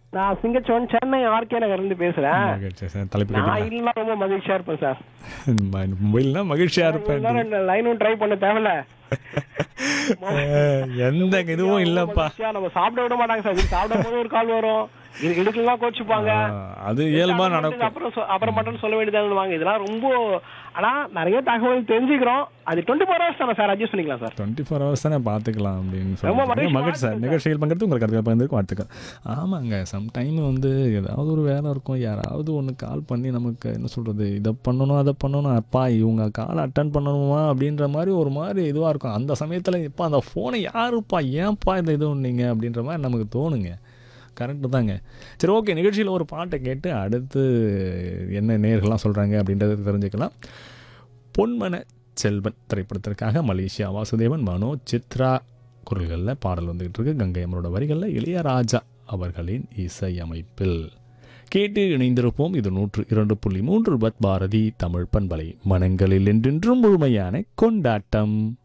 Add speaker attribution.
Speaker 1: நான் சிங்கச்சோன் சென்னை ஆர்கே நகர்ல இருந்து பேசுறேன்
Speaker 2: மகிழ்ச்சி சார் தலைப்பு
Speaker 1: நான்
Speaker 2: கேட்டீங்களா
Speaker 1: இல்ல ரொம்ப மகிழ்ச்சியா இருப்பேன் சார்
Speaker 2: மொபைல்னா மகிழ்ச்சியா இருப்பேன்
Speaker 1: ரெண்டு லைனும் ட்ரை பண்ண தேவையில்ல
Speaker 2: அஹ், எந்த இதுவும் இல்லப்பா
Speaker 1: மகிழ்ச்சியா நம்ம சாப்பிட விட மாட்டாங்க சார் இது சாப்பிடும் போது ஒரு கால் வரும் இது எடுக்கலாம் கோச்சுப்பாங்க
Speaker 2: அஹ், அது இயல்பா நடக்கும்
Speaker 1: அப்புறம் சொ- அப்புறம் மட்டும் சொல்ல வேண்டியதாங்க இதெல்லாம் ரொம்ப ஆனா நிறைய தகவல் தெரிஞ்சுக்கிறோம் அது டுவெண்ட்டி ஃபோர் ஹவர்ஸ் தானே சார் அட்ஜஸ்ட் பண்ணிக்கலாம் சார்
Speaker 2: டுவெண்ட்டி ஃபோர் ஹவர்ஸ் தானே பார்த்துக்கலாம் அப்படின்னு
Speaker 1: ரொம்ப
Speaker 2: சொல்லி
Speaker 1: மகிழ்ச்சி
Speaker 2: மகிழ்ச்சி சார் நிகழ்ச்சிகள் பங்கிறது உங்களுக்கு அதுக்கு பகிர்ந்துருக்கு வாழ்த்துக்கள் ஆமாங்க சம்டைம் வந்து ஏதாவது ஒரு வேலை இருக்கும் யாராவது ஒன்று கால் பண்ணி நமக்கு என்ன சொல்கிறது இதை பண்ணணும் அதை பண்ணணும் அப்பா இவங்க கால் அட்டன் பண்ணணுமா அப்படின்ற மாதிரி ஒரு மாதிரி இதுவாக இருக்கும் அந்த சமயத்தில் இப்போ அந்த ஃபோனை யாருப்பா ஏன்ப்பா இந்த இது ஒன்றீங்க அப்படின்ற மாதிரி நமக்கு தோணுங்க கரெக்டு தாங்க சரி ஓகே நிகழ்ச்சியில் ஒரு பாட்டை கேட்டு அடுத்து என்ன நேர்கள்லாம் சொல்கிறாங்க அப்படின்றத தெரிஞ்சுக்கலாம் பொன்மன செல்வன் திரைப்படத்திற்காக மலேசியா வாசுதேவன் மனோ சித்ரா குரல்களில் பாடல் வந்துகிட்டு இருக்கு கங்கை அம்மனோட வரிகளில் இளையராஜா அவர்களின் இசையமைப்பில் கேட்டு இணைந்திருப்போம் இது நூற்று இரண்டு புள்ளி மூன்று பத் பாரதி தமிழ் பண்பலை மனங்களில் என்றென்றும் முழுமையான கொண்டாட்டம்